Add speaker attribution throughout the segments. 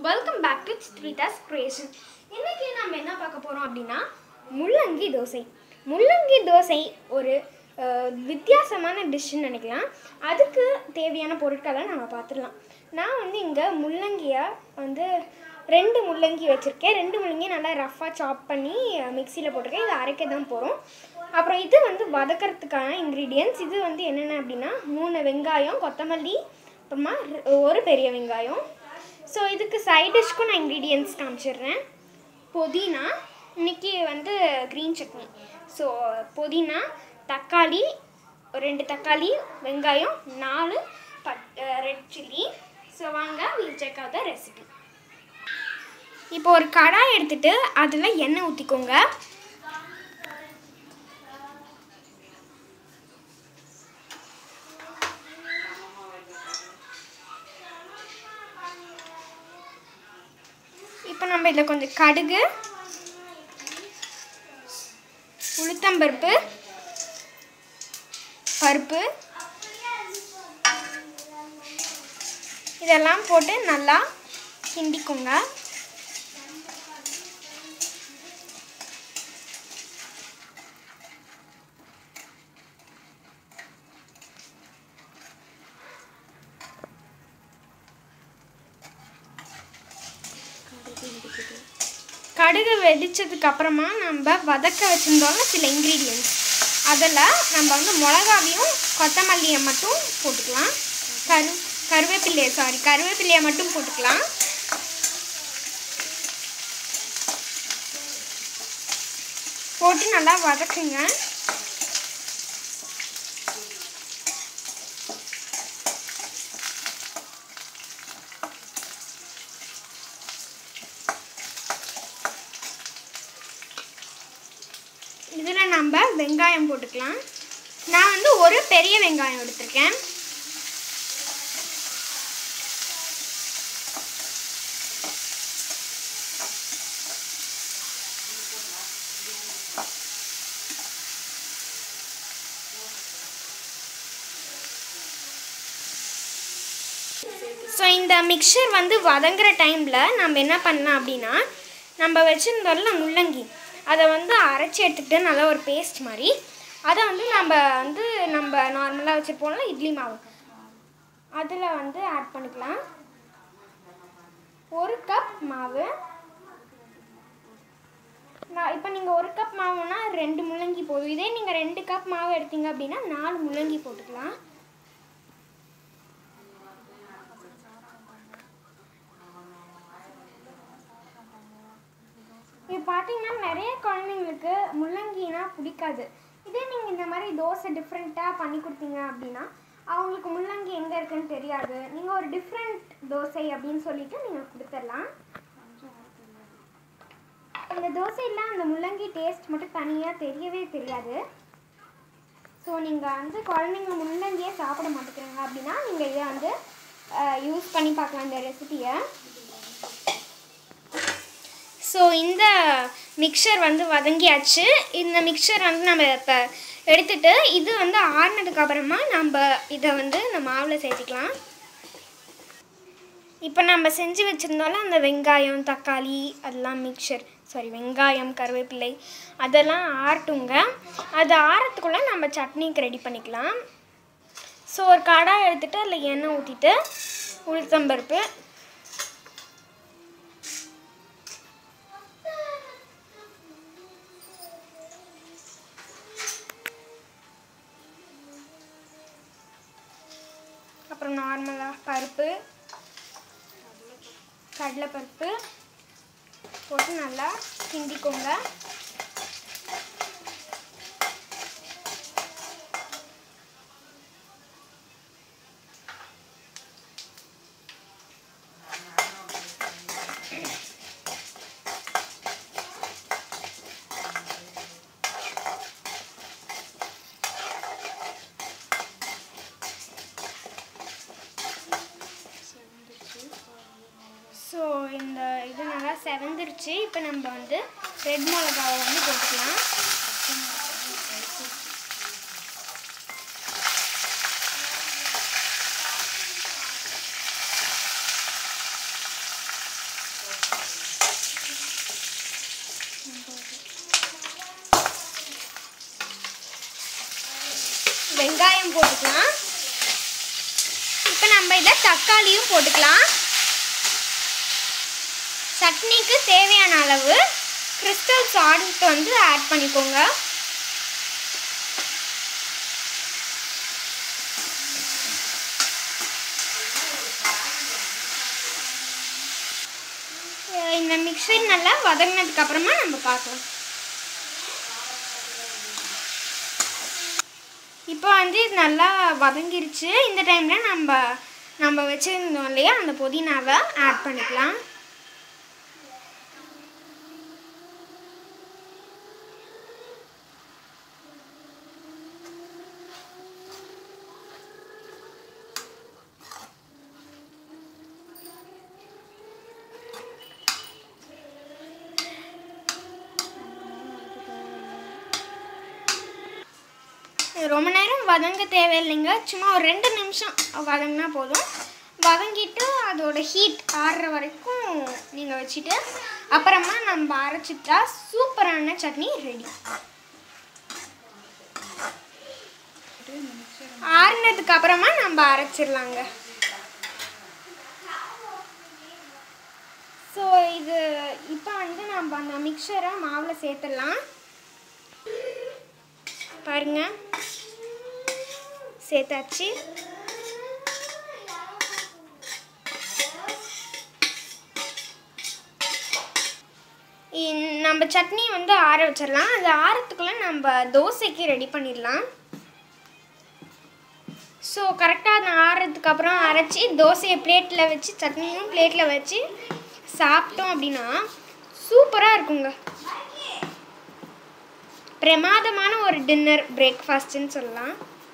Speaker 1: welcome back to Chitridas creation இன்னைக்கு நம்ம என்ன பார்க்க போகிறோம் அப்படின்னா முள்ளங்கி தோசை முள்ளங்கி தோசை ஒரு அஹ், வித்தியாசமான டிஷ்ஷுன்னு நினைக்கலாம் அதுக்கு தேவையான பொருட்களை நம்ம பார்த்துடலாம் நான் வந்து இங்கே முள்ளங்கியை வந்து ரெண்டு முள்ளங்கி வச்சுருக்கேன் ரெண்டு முள்ளங்கி நல்லா ரஃப்பாக சாப் பண்ணி மிக்சியில் போட்டிருக்கேன் இதை அரைக்க தான் போகிறோம் அப்புறம் இது வந்து வதக்கிறதுக்கான இன்க்ரீடியன்ஸ் இது வந்து என்னென்ன அப்படின்னா மூணு வெங்காயம் கொத்தமல்லி அப்புறமா ரெ- ஒரு பெரிய வெங்காயம் ஸோ இதுக்கு சைட் டிஷ்க்கும் நான் இன்க்ரீடியன்ஸ் காமிச்சிடுறேன் புதினா இன்னைக்கு வந்து க்ரீன் சட்னி ஸோ புதினா தக்காளி ரெண்டு தக்காளி வெங்காயம் நாலு பட் ரெட் சில்லி ஸோ வாங்க we'll check out the recipe இப்போ ஒரு கடாய் எடுத்துட்டு அதில் எண்ணெய் ஊற்றிக்கோங்க இப்போ நம்ம இதில் கொஞ்சம் கடுகு உளுத்தம்பருப்பு பருப்பு இதெல்லாம் போட்டு நல்லா கிண்டிக்கோங்க கடுகு வெடிச்சதுக்கு அப்புறமா நம்ம வதக்க வச்சுருந்தோம்ல சில இன்க்ரீடியன்ஸ் அதில் நம்ம வந்து மிளகாவையும் கொத்தமல்லியை மட்டும் போட்டுக்கலாம் கரு கருவேப்பிலையை சாரி கருவேப்பிலையை மட்டும் போட்டுக்கலாம் போட்டு நல்லா வதக்குங்க இதில் நம்ம வெங்காயம் போட்டுக்கலாம் நான் வந்து ஒரு பெரிய வெங்காயம் எடுத்திருக்கேன் ஸோ இந்த மிக்சர் வந்து வதங்குற டைமில் நம்ம என்ன பண்ணலாம் அப்படின்னா நம்ம வச்சுருந்தோம்ல முள்ளங்கி அதை வந்து அரைச்சி எடுத்துக்கிட்டு நல்லா ஒரு பேஸ்ட் மாதிரி அதை வந்து நம்ம வந்து நம்ம நார்மலாக வச்சுருப்போம்ல இட்லி மாவு அதில் வந்து ஆட் பண்ணிக்கலாம் ஒரு கப் மாவு நான் இப்போ நீங்கள் ஒரு கப் மாவுனா ரெண்டு முள்ளங்கி போதும் இதே நீங்கள் ரெண்டு கப் மாவு எடுத்தீங்க அப்படின்னா நாலு முள்ளங்கி போட்டுக்கலாம் இது பார்த்தீங்கன்னா நிறைய குழந்தைங்களுக்கு முள்ளங்கினா பிடிக்காது இதே நீங்கள் இந்த மாதிரி தோசை டிஃப்ரெண்ட்டாக பண்ணி கொடுத்தீங்க அப்படின்னா அவங்களுக்கு முள்ளங்கி எங்கே இருக்குன்னு தெரியாது நீங்கள் ஒரு டிஃப்ரெண்ட் தோசை அப்படின்னு சொல்லிட்டு நீங்கள் கொடுத்துடலாம் இந்த தோசையில் அந்த முள்ளங்கி டேஸ்ட் மட்டும் தனியாக தெரியவே தெரியாது ஸோ நீங்கள் வந்து குழந்தைங்க முள்ளங்கியே சாப்பிட மாட்டேங்கிறாங்க அப்படின்னா நீங்கள் இதை வந்து யூஸ் பண்ணி பார்க்கலாம் இந்த ரெசிபியை ஸோ இந்த மிக்சர் வந்து வதங்கியாச்சு இந்த மிக்சர் வந்து நம்ம இப்போ எடுத்துட்டு இது வந்து ஆறுனதுக்கு அப்புறமா நம்ம இதை வந்து இந்த மாவில் சேர்த்திக்கலாம் இப்போ நம்ம செஞ்சு வச்சுருந்தோம்ல அந்த வெங்காயம் தக்காளி அதெல்லாம் மிக்சர் சாரி வெங்காயம் கருவேப்பிலை அதெல்லாம் ஆறட்டுங்க அது ஆறத்துக்குள்ளே நம்ம சட்னிக்கு ரெடி பண்ணிக்கலாம் ஸோ ஒரு கடாய் எடுத்துட்டு அதில் எண்ணெய் ஊற்றிட்டு உளுத்தம்பருப்பு அப்புறம் நார்மலாக பருப்பு கடலைப்பருப்பு போட்டு நல்லா கிண்டிக்கோங்க ஸோ இந்த இது நல்லா செவந்துருச்சு இப்போ நம்ம வந்து ரெட் மிளகாவை வந்து போட்டுக்கலாம் வெங்காயம் போட்டுக்கலாம் இப்போ நம்ம இதில் தக்காளியும் போட்டுக்கலாம் சட்னிக்கு தேவையான அளவு கிறிஸ்டல் சால்ட் வந்து ஆட் பண்ணிக்கோங்க அஹ் இந்த மிக்சர் நல்லா வதங்கினதுக்கு அப்புறமா நம்ம பார்க்கலாம் இப்போ வந்து இது நல்லா வதங்கிருச்சு இந்த டைமில் நம்ம நம்ம வச்சுருந்தோம் இல்லையா அந்த புதினாவை ஆட் பண்ணிக்கலாம் இது ரொம்ப நேரம் வதங்க தேவையில்லைங்க சும்மா ஒரு ரெண்டு நிமிஷம் வதங்கினா போதும் வதங்கிட்டு அதோட ஹீட் ஆறுற வரைக்கும் நீங்கள் வச்சுட்டு அப்புறமா நம்ம அரைச்சிட்டா சூப்பரான சட்னி ரெடி ஆறுனதுக்கு அப்புறமா நம்ம அரைச்சிடலாங்க ஸோ இது இப்போ வந்து நம்ம அந்த மிக்சரை மாவில் சேர்த்துடலாம் பாருங்க சேர்த்தாச்சு இ- நம்ம சட்னி வந்து ஆற வச்சிடலாம் அது ஆறத்துக்குள்ளே நம்ம தோசைக்கு ரெடி பண்ணிடலாம் ஸோ கரெக்டாக அது ஆறுறதுக்கு அப்புறம் அரைச்சி தோசையை பிளேட்டில் வச்சு சட்னியும் பிளேட்டில் வச்சு சாப்பிட்டோம் அப்படின்னா சூப்பராக இருக்குங்க பிரமாதமான ஒரு டின்னர் பிரேக்ஃபாஸ்ட்னு சொல்லலாம்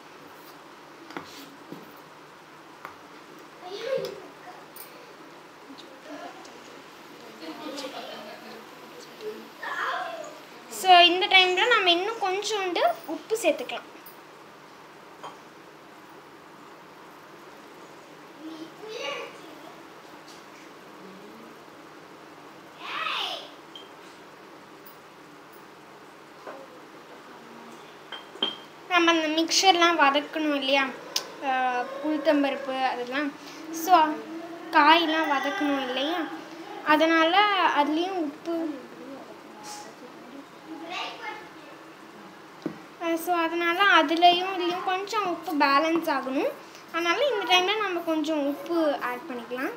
Speaker 1: ஸோ இந்த டைமில் நம்ம இன்னும் கொஞ்சோண்டு உப்பு சேர்த்துக்கலாம் நம்ம அந்த மிக்சர்லாம் வதக்கணும் இல்லையா ஆஹ் உளுத்தம்பருப்பு அதெல்லாம் ஸோ காயெலாம் வதக்கணும் இல்லையா அதனால் அதுலேயும் உப்பு ஸோ அதனால் அதுலேயும் இதுலேயும் கொஞ்சம் உப்பு பேலன்ஸ் ஆகணும் அதனால் இந்த டைமில் நம்ம கொஞ்சம் உப்பு ஆட் பண்ணிக்கலாம்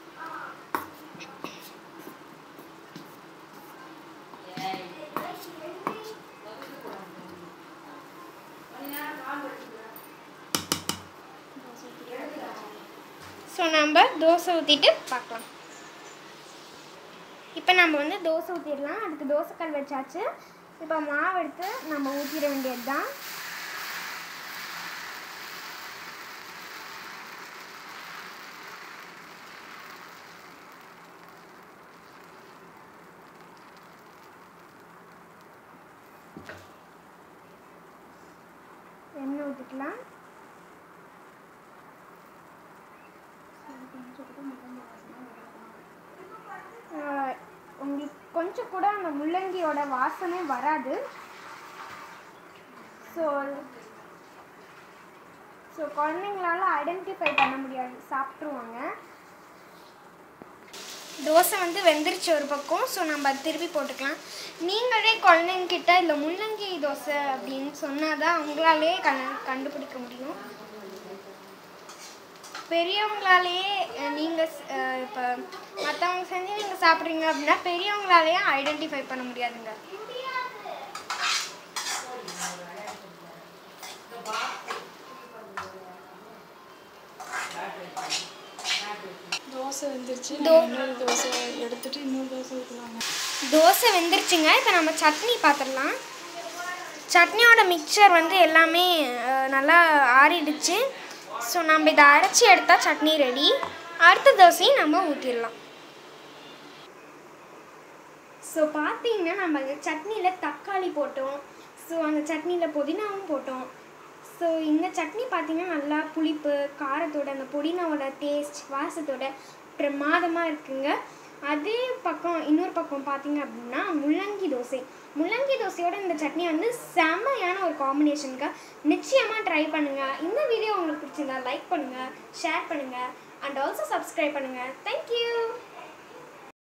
Speaker 1: ஸோ நம்ம தோசை ஊற்றிட்டு பார்க்கலாம் இப்போ நம்ம வந்து தோசை ஊற்றிடலாம் அதுக்கு தோசைக்கல் வச்சாச்சு இப்போ மாவு எடுத்து நம்ம ஊற்றிட வேண்டியது தான் எண்ணெய் ஊற்றிக்கலாம் ஆஹ் உங்களுக்கு கொஞ்சம் கூட அந்த முள்ளங்கியோட வாசமே வராது ஸோ ஸோ குழந்தைங்களால ஐடென்டிஃபை பண்ண முடியாது சாப்பிட்ருவாங்க தோசை வந்து வெந்துருச்சு ஒரு பக்கம் ஸோ நம்ம அது திருப்பி போட்டுக்கலாம் நீங்களே குழந்தைங்கிட்ட இல்லை முள்ளங்கி தோசை அப்படின்னு சொன்னால் தான் அவங்களாலே கண் கண்டுபிடிக்க முடியும் பெரியவங்களாலேயே நீங்கள் இப்போ மற்றவங்க செஞ்சு நீங்கள் சாப்பிட்றீங்க அப்படின்னா பெரியவங்களாலேயே ஐடென்டிஃபை பண்ண முடியாதுங்க
Speaker 2: தோசை வந்துருச்சு
Speaker 1: தோ-
Speaker 2: நம்ம இன்னொரு தோசை எடுத்துட்டு இன்னொரு தோசை ஊற்றலாங்க
Speaker 1: தோசை வெந்துருச்சுங்க இப்போ நம்ம சட்னி பார்த்துடலாம் சட்னியோட மிக்சர் வந்து எல்லாமே அஹ், நல்லா ஆறிடுச்சு ஸோ நம்ம இதை அரைச்சி எடுத்தால் சட்னி ரெடி அடுத்த தோசையும் நம்ம ஊற்றிடலாம் ஸோ பார்த்தீங்கன்னா நம்ம அந்த சட்னியில் தக்காளி போட்டோம் ஸோ அந்த சட்னியில் புதினாவும் போட்டோம் ஸோ இந்த சட்னி பார்த்தீங்கன்னா நல்லா புளிப்பு காரத்தோட அந்த புதினாவோட டேஸ்ட் வாசத்தோட பிரமாதமாக இருக்குங்க அதே பக்கம் இன்னொரு பக்கம் பார்த்தீங்க அப்படின்னா முள்ளங்கி தோசை முள்ளங்கி தோசையோட இந்த சட்னி வந்து செம்மையான ஒரு காம்பினேஷனுக்கு நிச்சயமாக ட்ரை பண்ணுங்கள் இந்த வீடியோ உங்களுக்கு பிடிச்சிருந்தா லைக் பண்ணுங்கள் ஷேர் பண்ணுங்கள் அண்ட் ஆல்சோ சப்ஸ்கிரைப் பண்ணுங்கள் தேங்க்யூ